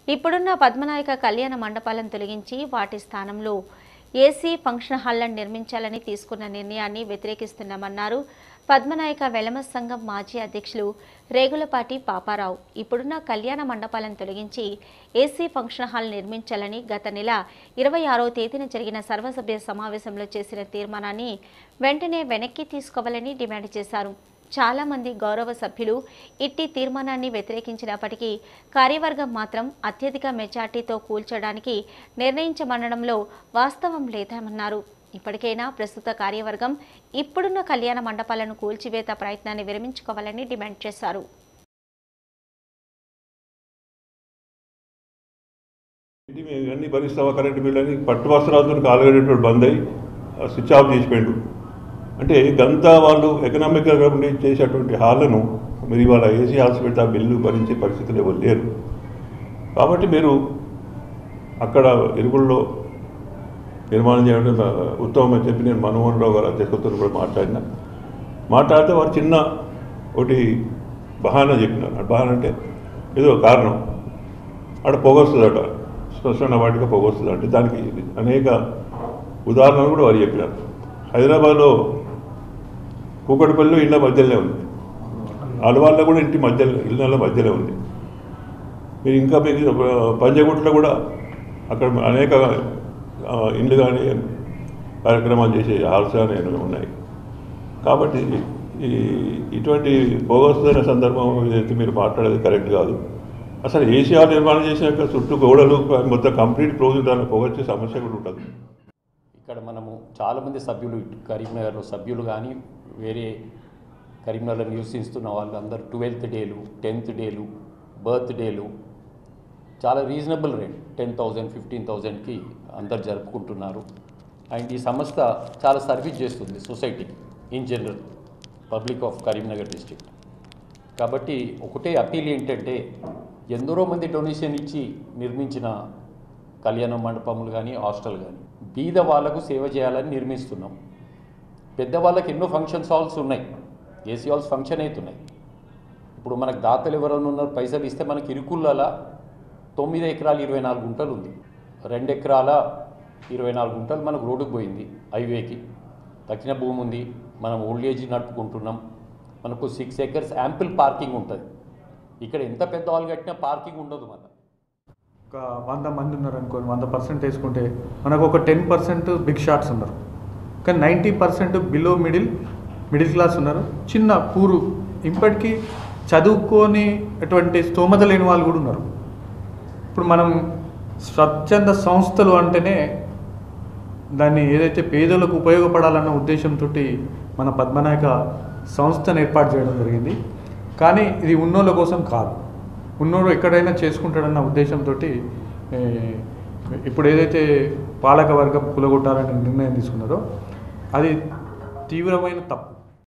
ఇప్పుడున్న పద్మనాయక కళ్యాణ మండపాలను తొలగించి వాటి స్థానంలో ఏసీ ఫంక్షన్ హాళ్లను నిర్మించాలని తీసుకున్న నిర్ణయాన్ని వ్యతిరేకిస్తున్నామన్నారు పద్మనాయక వెలమ సంఘం మాజీ అధ్యక్షులు రేగులపాటి పాపారావు ఇప్పుడున్న కళ్యాణ మండపాలను తొలగించి ఏసీ ఫంక్షన్ హాల్ నిర్మించాలని గత నెల ఇరవై ఆరో తేదీన జరిగిన సర్వసభ్య సమావేశంలో చేసిన తీర్మానాన్ని వెంటనే వెనక్కి తీసుకోవాలని డిమాండ్ చేశారు చాలా మంది గౌరవ సభ్యులు ఇట్టి తీర్మానాన్ని వ్యతిరేకించినప్పటికీ కార్యవర్గం మాత్రం అత్యధిక మెజార్టీతో కూల్చడానికి నిర్ణయించమనడంలో వాస్తవం లేదన్నారు ఇప్పటికైనా ప్రస్తుత కార్యవర్గం ఇప్పుడున్న కళ్యాణ మండపాలను కూల్చివేత ప్రయత్నాన్ని విరమించుకోవాలని డిమాండ్ చేశారు ఇంటి మీద ఇవన్నీ భరిస్తావా కరెంటు బిల్లు అని పట్టు వస్త్రాలతో కాలుగడేటోడు బంద్ అయ్యి ఆ స్విచ్ ఆఫ్ చేసిపోయాడు అంటే గంతా వాళ్ళు ఎకనామికల్గా ఉండి చేసేటువంటి హాళ్లను మీరు ఇవాళ ఏసీ హాల్స్ పెట్టి ఆ బిల్లు భరించే పరిస్థితులు ఎవరు లేరు కాబట్టి మీరు అక్కడ ఎరువుల్లో నిర్మాణం చేయడం ఉత్తమం అని చెప్పి నేను మనమోహన్ రావు గారు అధ్యక్షతతో కూడా మాట్లాడినా మాట్లాడితే వారు చిన్న ఒకటి బహానా చెప్పినారు ఆ బహానా అంటే ఏదో కారణం అక్కడ పొగొస్తుందట శ్మశాన వాటిగా పొగొస్తుంది అంటే దానికి అనేక ఉదాహరణలు కూడా వారు చెప్పినారు హైదరాబాద్లో కూకటిపల్లిలో ఇళ్ళ మధ్యలోనే ఉంది అలవాళ్ళలో కూడా ఇంటి మధ్యలో ఇళ్ళ మధ్యలో ఉంది మీరు ఇంకా మీకు పంజగుట్లో కూడా అక్కడ అనేక ఆ, ఇండ్లు కానీ కార్యక్రమాలు చేసే హాల్స్ కానీ ఉన్నాయి కాబట్టి ఈ ఇటువంటి పోగొస్తున్న సందర్భం ఏదైతే మీరు మాట్లాడేది కరెక్ట్ కాదు అసలు ఏసీఆ నిర్మాణం చేసినాక చుట్టూ గోడలు మొత్తం కంప్లీట్ క్లోజ్ దాన్ని పొగొచ్చే సమస్య కూడా ఉంటుంది ఇక్కడ మనము చాలామంది సభ్యులు ఇటు కరీంనగర్లో సభ్యులు కానీ వేరే కరీంనగర్లో నివసిస్తున్న వాళ్ళు అందరు ట్వెల్త్ డేలు టెన్త్ డేలు బర్త్ డేలు చాలా reasonable rate ten thousand fifteen థౌజండ్కి అందరు జరుపుకుంటున్నారు అండ్ ఈ సంస్థ చాలా సర్వీస్ చేస్తుంది సొసైటీకి in general public of Karimnagar district కాబట్టి ఒకటే అపీల్ ఏంటంటే ఎందరో మంది డొనేషన్ ఇచ్చి నిర్మించిన కళ్యాణ మండపములు కానీ హాస్టల్ కానీ బీద వాళ్ళకు సేవ చేయాలని నిర్మిస్తున్నాం పెద్దవాళ్ళకి ఎన్నో ఫంక్షన్స్ హాల్స్ ఉన్నాయి ఏసీ హాల్స్ ఫంక్షన్ అవుతున్నాయి ఇప్పుడు మనకు దాతలు ఎవరైనా ఉన్నారు పైసలు ఇస్తే మనకి ఇరుకుళ్ళలా తొమ్మిది ఎకరాలు ఇరవై నాలుగు గుంటలు ఉంది రెండు ఎకరాల ఇరవై నాలుగు గుంటలు మనకు రోడ్డుకు పోయింది హైవేకి తక్కిన భూమి ఉంది మనం ఓల్డ్ ఏజ్ నడుపుకుంటున్నాం మనకు సిక్స్ ఎకర్స్ యాంపిల్ పార్కింగ్ ఉంటుంది ఇక్కడ ఎంత పెద్ద హాల్ కట్టినా పార్కింగ్ ఉండదు మన ఒక వంద మంది ఉన్నారు అనుకోని వంద పర్సెంట్ వేసుకుంటే మనకు ఒక టెన్ పర్సెంట్ బిగ్ షాట్స్ ఉన్నారు కానీ ninety percent below middle middle class ఉన్నారు చిన్న పూరు ఇప్పటికీ చదువుకొని అటువంటి స్తోమత లేని వాళ్ళు కూడా ఉన్నారు ఇప్పుడు మనం స్వచ్ఛంద సంస్థలు అంటేనే దాన్ని ఏదైతే పేదలకు ఉపయోగపడాలన్న ఉద్దేశంతో మన పద్మనాయక సంస్థను ఏర్పాటు చేయడం జరిగింది కానీ ఇది ఉన్నోళ్ళ కోసం కాదు ఉన్నోడు ఎక్కడైనా చేసుకుంటాడన్న ఉద్దేశంతో ఇప్పుడు ఏదైతే పాలక వర్గం కులగొట్టాలని నిర్ణయం తీసుకున్నారో అది తీవ్రమైన తప్పు